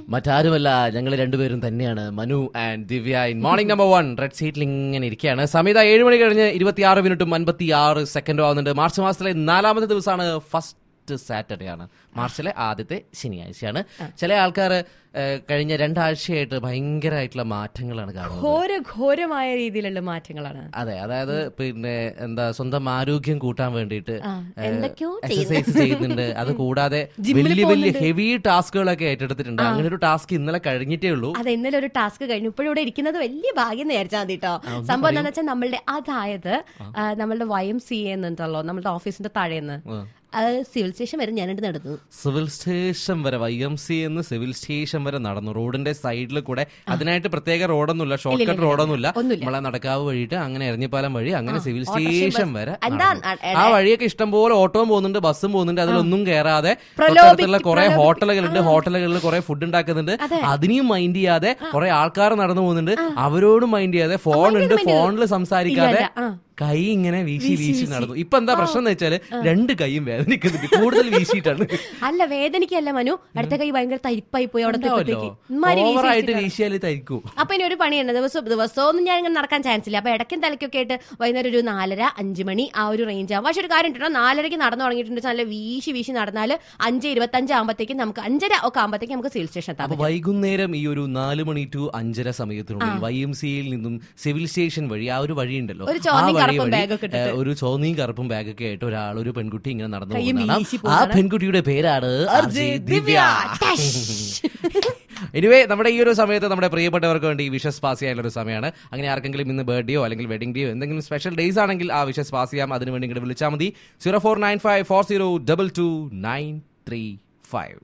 മറ്റാരുമല്ല ഞങ്ങൾ രണ്ടുപേരും തന്നെയാണ് Manu and Divya in morning number one red സീറ്റിൽ ഇങ്ങനെ ഇരിക്കുകയാണ് സമയത്ത് ഏഴ് മണി കഴിഞ്ഞ് ഇരുപത്തിയാറ് മിനിറ്റും അൻപത്തി ആറ് സെക്കൻഡും ആവുന്നുണ്ട് മാർച്ച് മാസത്തിലെ നാലാമത്തെ ദിവസമാണ് ഫസ്റ്റ് സാറ്റർഡേ ആണ് മാർച്ചിലെ ആദ്യത്തെ ശനിയാഴ്ചയാണ് ചില ആൾക്കാർ കഴിഞ്ഞ രണ്ടാഴ്ചയായിട്ട് ഭയങ്കരമായിട്ടുള്ള മാറ്റങ്ങളാണ് കാണുന്നത് ഘോര ഘോരമായ രീതിയിലുള്ള മാറ്റങ്ങളാണ് അതെ അതായത് പിന്നെ എന്താ സ്വന്തം ആരോഗ്യം കൂട്ടാൻ വേണ്ടിയിട്ട് ആ, എന്തൊക്കെയോ എക്സസൈസ് ചെയ്യുന്നുണ്ട് അത് കൂടാതെ ജിമ്മിൽ വലിയ വലിയ ഹെവി ടാസ്കുകളൊക്കെ ഏറ്റെടുത്തിട്ടുണ്ട് അങ്ങനെ ഒരു ടാസ്ക് ഇന്നലെ കഴിഞ്ഞിട്ടേ ഉള്ളൂ അതെ ഇന്നലെ ഒരു ടാസ്ക് കഴിഞ്ഞു ഇപ്പോഴും ഇവിടെ ഇരിക്കുന്നത് വലിയ ഭാഗ്യം എന്ന് വിചാരിച്ചാൽ മതി കേട്ടോ സംഭവം എന്താണെന്ന് വെച്ചാൽ നമ്മളുടെ അതായത് ആ, നമ്മളുടെ വൈ എം സി എന്നുണ്ടല്ലോ നമ്മളുടെ ഓഫീസിന്റെ താഴേന്ന് ആ. അത് സിവിൽ സ്റ്റേഷൻ വരെ ഞാനിട്ട് നടന്നു സിവിൽ സ്റ്റേഷൻ വരെ വൈ എം സി എന്ന് സിവിൽ സ്റ്റേഷൻ വരെ നടന്നു റോഡിന്റെ സൈഡിൽ കൂടെ അതിനായിട്ട് പ്രത്യേക റോഡൊന്നുമില്ല ഷോർട്ട് കട്ട് റോഡൊന്നുമില്ല ഒന്നുമില്ല. നമ്മളെ നടക്കാവ് വഴിയിട്ട് അങ്ങനെ എരഞ്ഞിപ്പാലം വഴി അങ്ങനെ സിവിൽ ഓട്ടോറിക്ഷ സ്റ്റേഷൻ ബസ്. വരെ എന്താ നടന്നു. ആ വഴിയൊക്കെ ഇഷ്ടംപോലെ ഓട്ടോയും പോകുന്നുണ്ട് ബസ്സും പോകുന്നുണ്ട് അതിലൊന്നും കയറാതെ പ്രലോഭി- തൊട്ടടുത്തുള്ള കുറെ ഹോട്ടലുകളുണ്ട് ഹോട്ടലുകളിൽ കുറെ ഫുഡ് ഉണ്ടാക്കുന്നുണ്ട് അതിനെയും മൈൻഡ് ചെയ്യാതെ കുറെ ആൾക്കാർ നടന്നു പോകുന്നുണ്ട് അവരോടും മൈൻഡ് ചെയ്യാതെ ഫോൺ ഉണ്ട് ഫോണിൽ സംസാരിക്കാതെ ഇല്ല, ആ. കൈ ഇങ്ങനെ വീശി വീശി നടന്നു ഇപ്പൊ എന്താ പ്രശ്നം എന്ന് വെച്ചാല് രണ്ട് കൈയും വേദനിക്കുന്നുണ്ട് കൂടുതൽ വീശിയിട്ടാണ് അല്ല വേദനിക്കല്ല മനു അടുത്ത കൈ ഭയങ്കര തരിപ്പായി പോയി അവിടെ എത്തിയപ്പോഴത്തേക്ക്. ഇമ്മാതിരി വീശി ഓവറായിട്ട് വീശിട്ടാണ്. വീശിയാൽ തരിക്കും അപ്പൊ ഇനി ഒരു പണിയുണ്ട് ദിവസം ദിവസമൊന്നും ഞാൻ ഇങ്ങനെ നടക്കാൻ ചാൻസ് ഇല്ല അപ്പൊ ഇടയ്ക്കും തലയ്ക്കൊക്കെ ആയിട്ട് വൈകുന്നേരം ഒരു നാലര അഞ്ച് മണി ആ ഒരു റേഞ്ച് ആവും പക്ഷെ ഒരു കാര്യം ഉണ്ടോ നാലരയ്ക്ക് നടന്നു തുടങ്ങിയിട്ടുണ്ട് നല്ല വീശി വീശി നടന്നാൽ അഞ്ച് ഇരുപത്തഞ്ച് ആകുമ്പോഴത്തേക്കും നമുക്ക് അഞ്ചര ഒക്കെ ആകുമ്പോഴത്തേക്കും നമുക്ക് സിവിൽ സ്റ്റേഷൻ എത്താം അപ്പൊ വൈകുന്നേരം ഈ ഒരു നാല് മണി ടു അഞ്ചര സമയത്തിനുള്ളിൽ വൈ എം സിയിൽ നിന്നും സിവിൽ സ്റ്റേഷൻ വഴി ആ ഒരു വഴിയുണ്ടല്ലോ ഒരു ചുവന്നയും ആ വഴി കറുപ്പും വഴി, ബാഗൊക്കെ ഇട്ടിട്ട്. ഏ, ഒരു ചോന്നയും കറുപ്പും ബാഗൊക്കെ ആയിട്ട് ഒരാൾ ഒരു പെൺകുട്ടി ഇങ്ങനെ നടന്നു കയ്യും പോകുന്നതാണ് വീശി ആ പോകുന്നതാണ്. പെൺകുട്ടിയുടെ പേരാണ് അർജി ദിവ്യ. എനിവേ നമ്മുടെ ഈ ഒരു സമയത്ത് നമ്മുടെ പ്രിയപ്പെട്ടവർക്ക് വേണ്ടി വിഷസ് പാസ് ചെയ്യാനുള്ള ഒരു സമയമാണ് അങ്ങനെ ആർക്കെങ്കിലും ഇന്ന് ബർത്ത്ഡേയോ അല്ലെങ്കിൽ വെഡിങ് ഡേയോ എന്തെങ്കിലും സ്പെഷ്യൽ ഡേയ്സ് ആണെങ്കിൽ ആ വിഷസ് പാസ് ചെയ്യാം അതിനുവേണ്ടി ഇങ്ങോട്ട് വിളിച്ചാൽ മതി zero four nine five four zero double two nine three five